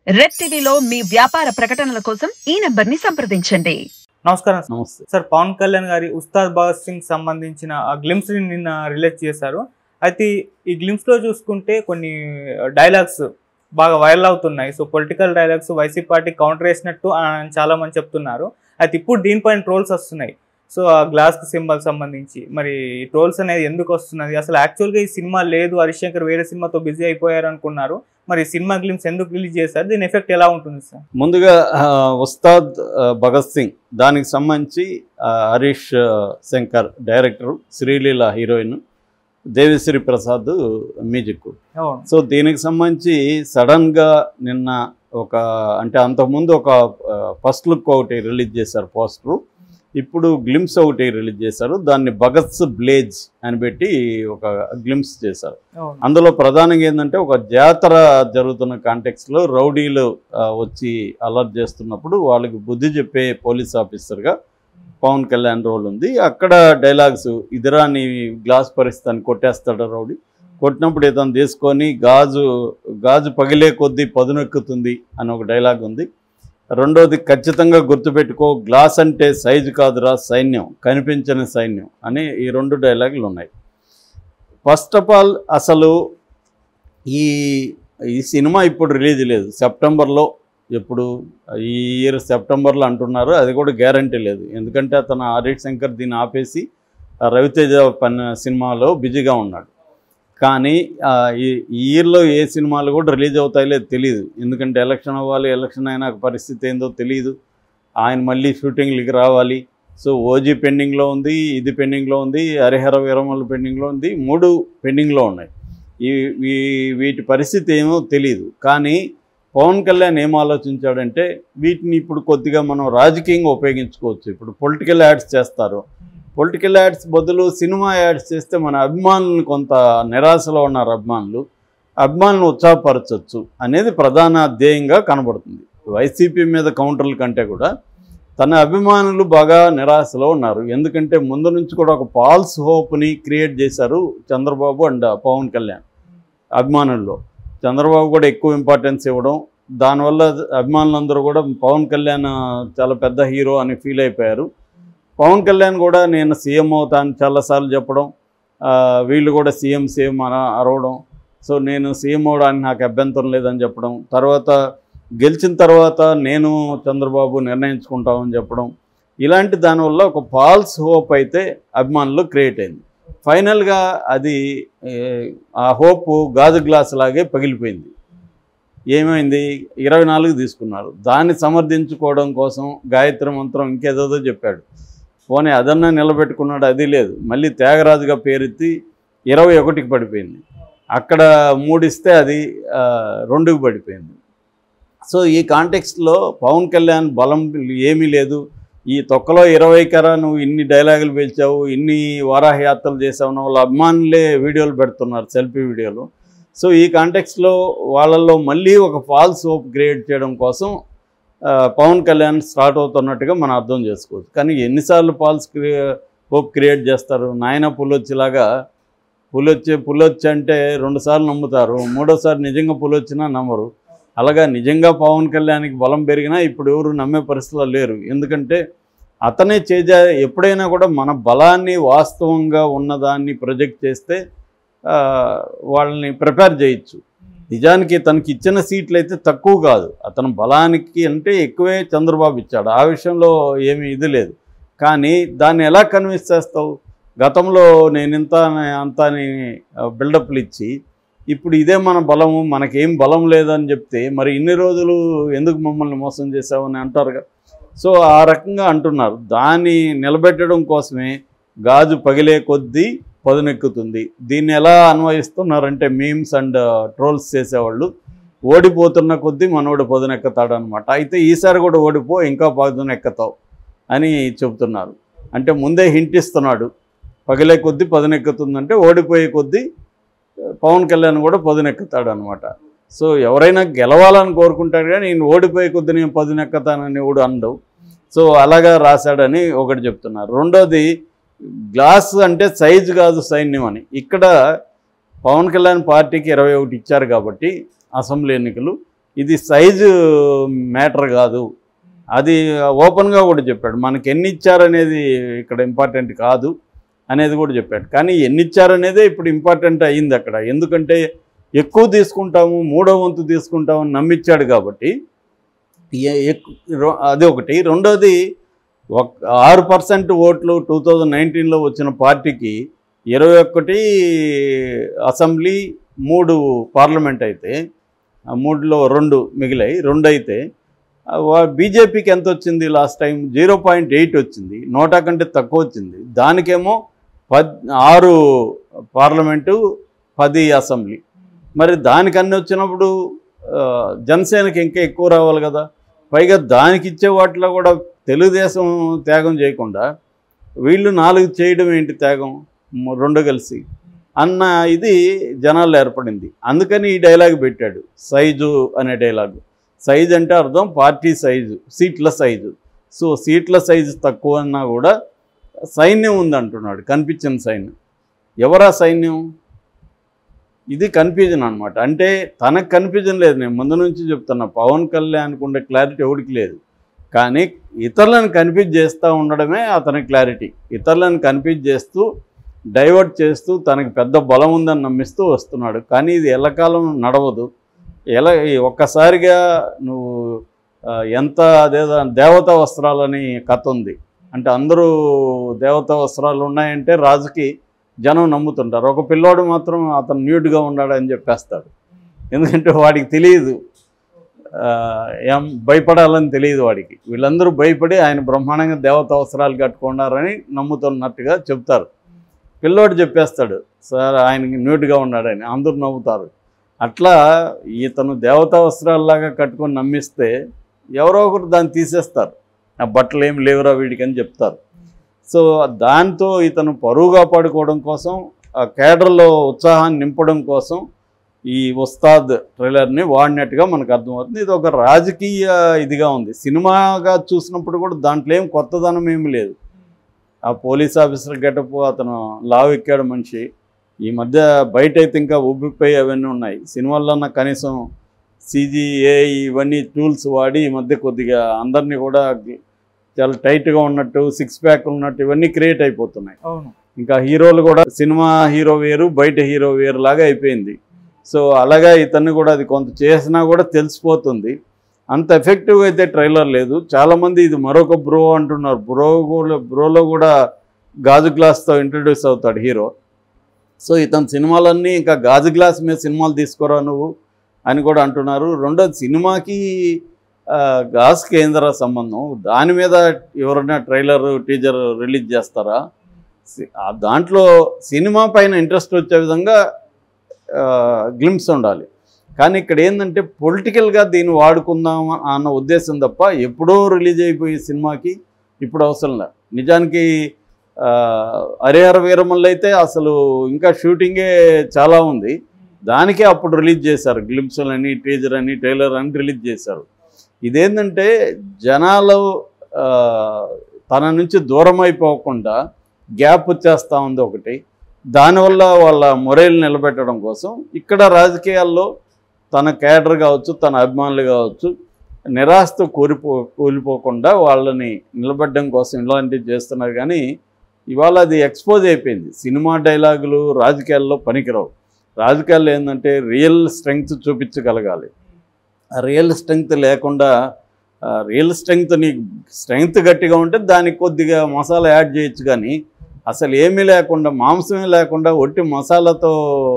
Red టీవీలో మీ వ్యాపార ప్రకటనల కోసం ఈ నంబర్ ని సంప్రదించండి నమస్కారం సార్. నమస్తే సార్ పవన్ కళ్యాణ్ గారి ఉస్తాద్ భగత్ సింగ్ సంబంధించిన ఆ గ్లిమ్స్ ని నిన్న రిలీజ్ చేశారు అయితే ఈ గ్లిమ్స్ లో చూసుకుంటే కొన్ని డైలాగ్స్ బాగా వైరల్ అవుతున్నాయి so political dialogues YCP party counter వేసినట్టు అని చాలా మంది చెప్తున్నారు అయితే ఇప్పుడు దీనిపైన ట్రోల్స్ వస్తున్నాయి సో ఆ గ్లాస్ సింబల్ సంబంధించి మరి ఈ ట్రోల్స్ అనేది ఎందుకు వస్తున్నది అసలు యాక్చువల్గా ఈ సినిమా లేదు హరిశంకర్ వేరే సినిమాతో బిజీ అయిపోయారు అనుకున్నారు మరి ఈ సినిమా గ్లిమ్స్ ఎందుకు రిలీజ్ చేశారు దీని ఎఫెక్ట్ ఎలా ఉంటుంది సార్ ముందుగా ఆ, ఉస్తాద్ ఆ, భగత్ సింగ్ దానికి సంబంధించి ఆ, హరీష్ ఆ, Shankar director Sreeleela heroine Devisri Prasad music అవును సో దీనికి సంబంధించి సడన్గా నిన్న ఒక అంటే అంతకుముందు ఒక ఫస్ట్ లుక్ ఒకటి రిలీజ్ చేశారు పోస్టరు ఇప్పుడు గ్లిమ్స్ ఒకటి రిలీజ్ చేశారు దాన్ని భగత్స్ బ్లేజ్ అని పెట్టి ఒక గ్లిమ్స్ చేశారు అవును అందులో ప్రధానంగా ఏంటంటే ఒక జాతర జరుగుతున్న కాంటెక్స్లో రౌడీలు ఆ, వచ్చి అలర్ట్ చేస్తున్నప్పుడు వాళ్ళకి బుద్ధి చెప్పే పోలీస్ ఆఫీసర్గా పవన్ కళ్యాణ్ రోల్ ఉంది అక్కడ డైలాగ్స్ ఇదిరా నీ గ్లాస్ పరిస్థితిని కొట్టేస్తాడు రౌడీ కొట్టినప్పుడు ఇతను తీసుకొని గాజు గాజు పగిలే కొద్దీ పదునెక్కుతుంది అని ఒక డైలాగ్ ఉంది రెండోది ఖచ్చితంగా గుర్తుపెట్టుకో గ్లాస్ అంటే సైజు కాదురా సైన్యం కనిపించని సైన్యం అని ఈ రెండు డైలాగులు ఉన్నాయి ఫస్ట్ ఆఫ్ ఆల్ అసలు ఈ ఈ సినిమా ఇప్పుడు రిలీజ్ లేదు సెప్టెంబర్లో ఎప్పుడు ఈ ఇయర్ సెప్టెంబర్లో అంటున్నారు అది కూడా గ్యారంటీ లేదు ఎందుకంటే అతను హరీష్ శంకర్ దీన్ని ఆపేసి ఆ రవితేజ పని సినిమాలో బిజీగా ఉన్నాడు కానీ ఆ, ఈ ఈ ఇయర్లో ఏ సినిమాలు కూడా రిలీజ్ అవుతాయో లేదు తెలియదు ఎందుకంటే ఎలక్షన్ అవ్వాలి ఎలక్షన్ అయినా పరిస్థితి ఏందో తెలియదు ఆయన మళ్ళీ షూటింగ్లకి రావాలి సో ఓజీ పెండింగ్లో ఉంది ఇది పెండింగ్లో ఉంది హరిహర వీరమల్లు పెండింగ్లో ఉంది మూడు పెండింగ్లో ఉన్నాయి ఈ ఈ- వీటి పరిస్థితి ఏమో తెలియదు కానీ పవన్ కళ్యాణ్ ఏం ఆలోచించాడంటే వీటిని ఇప్పుడు కొద్దిగా మనం రాజకీయంగా ఉపయోగించుకోవచ్చు ఇప్పుడు పొలిటికల్ యాడ్స్ చేస్తారు పొలిటికల్ యాడ్స్ బదులు సినిమా యాడ్స్ చేస్తే మన అభిమానులను కొంత నిరాశలో ఉన్నారు అభిమానులు అభిమానులను ఉత్సాహపరచవచ్చు అనేది ప్రధాన ధ్యేయంగా కనబడుతుంది వైసీపీ మీద కౌంటర్ల కంటే కూడా తన అభిమానులు బాగా నిరాశలో ఉన్నారు ఎందుకంటే ముందు నుంచి కూడా ఒక ఫాల్స్ హోప్ని క్రియేట్ చేశారు చంద్రబాబు అండ్ పవన్ కళ్యాణ్ అభిమానుల్లో చంద్రబాబు కూడా ఎక్కువ ఇంపార్టెన్స్ ఇవ్వడం దానివల్ల అభిమానులందరూ కూడా పవన్ కళ్యాణ్ చాలా పెద్ద హీరో అని ఫీల్ అయిపోయారు పవన్ కళ్యాణ్ కూడా నేను సీఎం అవుతాను చాలాసార్లు చెప్పడం ఆ, వీళ్ళు కూడా సీఎం సీఎం అన అరవడం సో నేను సీఎం అవడానికి నాకు అభ్యంతరం లేదని చెప్పడం తర్వాత గెలిచిన తర్వాత నేను చంద్రబాబు నిర్ణయించుకుంటామని చెప్పడం ఇలాంటి దానివల్ల ఒక ఫాల్స్ హోప్ అయితే అభిమానులు క్రియేట్ అయింది ఫైనల్గా అది ఏ, ఆ హోప్ గాజు గ్లాస్ లాగే పగిలిపోయింది ఏమైంది ఇరవై నాలుగు తీసుకున్నారు దాన్ని సమర్థించుకోవడం కోసం గాయత్రి మంత్రం ఇంకేదేదో చెప్పాడు పోనీ అదన్నా నిలబెట్టుకున్నాడు అది లేదు మళ్ళీ త్యాగరాజుగా పేరెత్తి ఇరవై ఒకటికి పడిపోయింది అక్కడ మూడిస్తే అది ఆ, రెండుకి పడిపోయింది సో ఈ కాంటెక్స్ట్లో పవన్ కళ్యాణ్ బలం ఏమీ లేదు ఈ తొక్కలో ఇరవై కరా నువ్వు ఇన్ని డైలాగులు పేల్చావు ఇన్ని వారాహయాత్రలు చేసావు అని వాళ్ళ అభిమానులే వీడియోలు పెడుతున్నారు సెల్ఫీ వీడియోలు సో ఈ కాంటెక్స్లో వాళ్ళల్లో మళ్ళీ ఒక ఫాల్స్ హోప్ క్రియేట్ చేయడం కోసం ఆ, పవన్ కళ్యాణ్ స్టార్ట్ అవుతున్నట్టుగా మనం అర్థం చేసుకోవచ్చు కానీ ఎన్నిసార్లు ఫాల్స్ హోప్ క్రియేట్ చేస్తారు నాయన పుల్లొచ్చిలాగా పులొచ్చి పులొచ్చి అంటే రెండుసార్లు నమ్ముతారు మూడోసారి నిజంగా పులొచ్చినా నమ్మరు అలాగా నిజంగా పవన్ కళ్యాణ్కి బలం పెరిగినా ఇప్పుడు ఎవరు నమ్మే పరిస్థితిలో లేరు ఎందుకంటే అతనే చేజ ఎప్పుడైనా కూడా మన బలాన్ని వాస్తవంగా ఉన్నదాన్ని ప్రొజెక్ట్ చేస్తే ఆ, వాళ్ళని ప్రిపేర్ చేయొచ్చు నిజానికి తనకి ఇచ్చిన సీట్లు అయితే తక్కువ కాదు అతను బలానికి అంటే ఎక్కువే చంద్రబాబు ఇచ్చాడు ఆ విషయంలో ఏమీ ఇది లేదు కానీ దాన్ని ఎలా కన్విన్స్ చేస్తావు గతంలో నేను ఇంత అంత అని బిల్డప్లు ఇచ్చి ఇప్పుడు ఇదే మన బలము మనకేం బలం లేదని చెప్తే మరి ఇన్ని రోజులు ఎందుకు మమ్మల్ని మోసం చేసావని అంటారుగా సో ఆ రకంగా అంటున్నారు దాన్ని నిలబెట్టడం కోసమే గాజు పగిలే కొద్దీ పదునెక్కుతుంది దీన్ని ఎలా అన్వయిస్తున్నారంటే మీమ్స్ అండ్ ట్రోల్స్ చేసేవాళ్ళు ఓడిపోతున్న కొద్దీ మనోడు పదునెక్కుతాడు అనమాట అయితే ఈసారి కూడా ఓడిపో ఇంకా పదునెక్కుతావు అని చెబుతున్నారు అంటే ముందే హింట్ ఇస్తున్నాడు పగిలే కొద్దీ పదునెక్కుతుందంటే ఓడిపోయే కొద్దీ పవన్ కళ్యాణ్ కూడా పదునెక్కుతాడు అనమాట సో ఎవరైనా గెలవాలని కోరుకుంటాడు కానీ నేను ఓడిపోయే కొద్దీ నేను పదునెక్కుతానని ఎవడు అనడు సో అలాగా రాశాడని ఒకటి చెప్తున్నారు రెండోది గ్లాస్ అంటే సైజు కాదు సైన్యం అని ఇక్కడ పవన్ కళ్యాణ్ పార్టీకి ఇరవై ఒకటి ఇచ్చారు కాబట్టి అసెంబ్లీ ఎన్నికలు ఇది సైజు మ్యాటర్ కాదు అది ఓపెన్గా కూడా చెప్పాడు మనకి ఎన్ని ఇచ్చారనేది ఇక్కడ ఇంపార్టెంట్ కాదు అనేది కూడా చెప్పాడు కానీ ఎన్ని ఇచ్చారనేదే ఇప్పుడు ఇంపార్టెంట్ అయ్యింది అక్కడ ఎందుకంటే ఎక్కువ తీసుకుంటాము మూడో వంతు తీసుకుంటాము అని నమ్మిచ్చాడు కాబట్టి ఏ- ఎక్కు- రొ- అది ఒకటి రెండోది ఒక ఆరు పర్సెంట్ ఓట్లు టూ థౌజండ్ నైన్టీన్లో వచ్చిన పార్టీకి ఇరవై ఒక్కటి అసెంబ్లీ మూడు పార్లమెంట్ అయితే ఆ మూడులో రెండు మిగిలాయి రెండు అయితే బీజేపీకి ఎంత వచ్చింది last time zero point eight వచ్చింది నోటా కంటే తక్కువ వచ్చింది దానికేమో పద్ ఆరు పార్లమెంటు పది అసెంబ్లీ మరి దానికన్నీ వచ్చినప్పుడు ఆ, జనసేనకి ఇంకా ఎక్కువ రావాలి కదా పైగా దానికి ఇచ్చే వాటిలో కూడా తెలుగుదేశం త్యాగం చేయకుండా వీళ్ళు నాలుగు చేయడం ఏంటి త్యాగం మ- రెండు కలిసి అన్న ఇది జనాల్లో ఏర్పడింది అందుకని ఈ డైలాగ్ పెట్టాడు సైజు అనే డైలాగు సైజ్ అంటే అర్థం పార్టీ సైజు సీట్ల సైజు సో సీట్ల సైజు తక్కువ అన్నా కూడా సైన్యం ఉంది అంటున్నాడు కనిపించిన సైన్యం ఎవరా సైన్యం ఇది కన్ఫ్యూజన్ అనమాట అంటే తనకు కన్ఫ్యూజన్ లేదు నేను ముందు నుంచి చెప్తున్నా పవన్ కళ్యాణ్కి ఉండే క్లారిటీ ఎవరికి లేదు కానీ ఇతరులను కన్ఫ్యూజ్ చేస్తూ ఉండడమే అతని క్లారిటీ ఇతరులను కన్ఫ్యూజ్ చేస్తూ డైవర్ట్ చేస్తూ తనకి పెద్ద బలం ఉందని నమ్మిస్తూ వస్తున్నాడు కానీ ఇది ఎల్లకాలం నడవదు ఎలా ఈ ఒక్కసారిగా నువ్వు ఆ, ఎంత అదేదో దేవతా వస్త్రాలని కథ ఉంది అంటే అందరూ దేవతా వస్త్రాలు ఉన్నాయంటే రాజుకి జనం నమ్ముతుంటారు ఒక పిల్లోడు మాత్రం అతను న్యూడ్గా ఉన్నాడని చెప్పేస్తాడు ఎందుకంటే వాడికి తెలియదు ఆ, ఏం భయపడాలని తెలియదు వాడికి వీళ్ళందరూ భయపడి ఆయన బ్రహ్మాండంగా దేవత అవసరాలు కట్టుకున్నారని నమ్ముతున్నట్టుగా చెప్తారు పిల్లోడు చెప్పేస్తాడు సార్ ఆయనకి న్యూట్గా ఉన్నాడని అందరూ నవ్వుతారు అట్లా ఇతను దేవతా వస్త్రాల్లాగా కట్టుకొని నమ్మిస్తే ఎవరో ఒకరు దాన్ని తీసేస్తారు ఆ బట్టలు ఏం లేవురా వీడికి అని చెప్తారు సో దాంతో ఇతను పరువు కాపాడుకోవడం కోసం ఆ కేడర్లో ఉత్సాహాన్ని నింపడం కోసం ఈ ఉస్తాద్ ట్రైలర్ని వాడినట్టుగా మనకు అర్థమవుతుంది ఇది ఒక రాజకీయ ఇదిగా ఉంది సినిమాగా చూసినప్పుడు కూడా దాంట్లో ఏం కొత్తదనం ఏమి లేదు ఆ పోలీస్ ఆఫీసర్ గెటప్ అతను లావు ఎక్కాడు మనిషి ఈ మధ్య బయట అయితే ఇంకా ఉబ్బిపోయి అవన్నీ ఉన్నాయి సినిమాల్లో కనీసం సిజిఏ ఇవన్నీ టూల్స్ వాడి ఈ మధ్య కొద్దిగా అందరినీ కూడా చాలా టైట్గా ఉన్నట్టు సిక్స్ ప్యాక్ ఉన్నట్టు ఇవన్నీ క్రియేట్ అయిపోతున్నాయి అవును ఇంకా హీరోలు కూడా సినిమా హీరో వేరు బయట హీరో వేరు లాగా అయిపోయింది సో అలాగా ఇతన్ని కూడా అది కొంత చేసినా కూడా తెలిసిపోతుంది అంత ఎఫెక్టివ్ అయితే ట్రైలర్ లేదు చాలామంది ఇది మరొక బ్రో అంటున్నారు బ్రో కూడా బ్రోలో కూడా గాజు గ్లాస్తో ఇంట్రడ్యూస్ అవుతాడు హీరో సో ఇతని సినిమాలన్నీ ఇంకా గాజు గ్లాస్ మీద సినిమాలు తీసుకోరా నువ్వు అని కూడా అంటున్నారు రెండోది సినిమాకి ఆ, గాజ్ కేంద్ర సంబంధం దాని మీద ఎవరైనా ట్రైలర్ టీజర్ రిలీజ్ చేస్తారా సి- ఆ దాంట్లో సినిమా పైన ఇంట్రెస్ట్ వచ్చే విధంగా గ్లిమ్స్ ఉండాలి కానీ ఇక్కడ ఏంటంటే పొలిటికల్గా దీన్ని వాడుకుందాం అన్న ఉద్దేశం తప్ప ఎప్పుడో రిలీజ్ అయిపోయే సినిమాకి ఇప్పుడు అవసరం లేదు నిజానికి ఆ, హరిహర వీరమల్లు అయితే అసలు ఇంకా షూటింగే చాలా ఉంది దానికే అప్పుడు రిలీజ్ చేశారు గ్లిమ్స్లు అని టీజర్ అని ట్రైలర్ అని రిలీజ్ చేశారు ఇదేంటంటే జనాలు ఆ, తన నుంచి దూరం అయిపోకుండా గ్యాప్ వచ్చేస్తూ ఉంది ఒకటి దానివల్ల వాళ్ళ మొరైలు నిలబెట్టడం కోసం ఇక్కడ రాజకీయాల్లో తన కేడర్ కావచ్చు తన అభిమానులు కావచ్చు నిరాశతో కూలిపో కూలిపోకుండా వాళ్ళని నిలబెట్టడం కోసం ఇలాంటివి చేస్తున్నారు కానీ ఇవాళ అది ఎక్స్పోజ్ అయిపోయింది సినిమా డైలాగులు రాజకీయాల్లో పనికిరావు రాజకీయాల్లో ఏంటంటే రియల్ స్ట్రెంగ్త్ చూపించగలగాలి ఆ రియల్ స్ట్రెంగ్త్ లేకుండా రియల్ స్ట్రెంగ్త్ నీకు స్ట్రెంగ్త్ గట్టిగా ఉంటే దానికి కొద్దిగా మసాలా యాడ్ చేయొచ్చు కానీ అసలు ఏమీ లేకుండా మాంసమే లేకుండా ఒట్టి మసాలాతో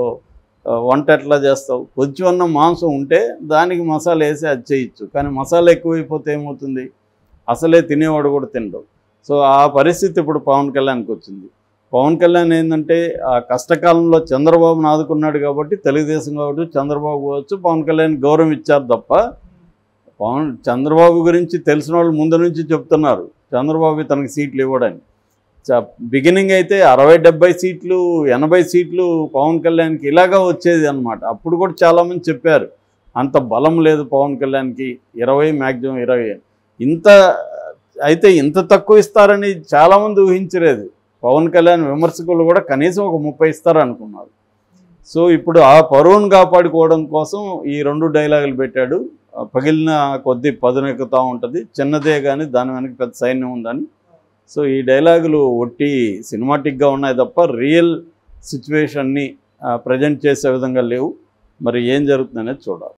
ఆ, వంట ఎట్లా చేస్తావు కొంచెం అన్న మాంసం ఉంటే దానికి మసాలా వేసి అది చేయొచ్చు కానీ మసాలా ఎక్కువైపోతే ఏమవుతుంది అసలే తినేవాడు కూడా తినడు సో ఆ పరిస్థితి ఇప్పుడు పవన్ కళ్యాణ్కి వచ్చింది పవన్ కళ్యాణ్ ఏంటంటే ఆ కష్టకాలంలో చంద్రబాబును ఆదుకున్నాడు కాబట్టి తెలుగుదేశం కావచ్చు చంద్రబాబు కావచ్చు పవన్ కళ్యాణ్ గౌరవం ఇచ్చారు తప్ప పవన్ చంద్రబాబు గురించి తెలిసిన వాళ్ళు ముందు నుంచి చెప్తున్నారు చంద్రబాబు తనకి సీట్లు ఇవ్వడానికి చ- బిగినింగ్ అయితే అరవై డెబ్బై సీట్లు ఎనభై సీట్లు పవన్ కళ్యాణ్కి ఇలాగా వచ్చేది అనమాట అప్పుడు కూడా చాలామంది చెప్పారు అంత బలం లేదు పవన్ కళ్యాణ్కి ఇరవై మ్యాక్సిమం ఇరవై ఇంత అయితే ఇంత తక్కువ ఇస్తారని చాలామంది ఊహించలేదు పవన్ కళ్యాణ్ విమర్శకులు కూడా కనీసం ఒక ముప్పై ఇస్తారు అనుకున్నారు సో ఇప్పుడు ఆ పరువును కాపాడుకోవడం కోసం ఈ రెండు డైలాగులు పెట్టాడు ఆ, పగిలిన కొద్దీ పదునెక్కుతూ ఉంటుంది చిన్నదే కానీ దాని వెనక పెద్ద సైన్యం ఉందని సో ఈ డైలాగులు ఒట్టి సినిమాటిక్గా ఉన్నాయి తప్ప రియల్ సిచ్యువేషన్ని ప్రజెంట్ చేసే విధంగా లేవు మరి ఏం జరుగుతుందనేది చూడాలి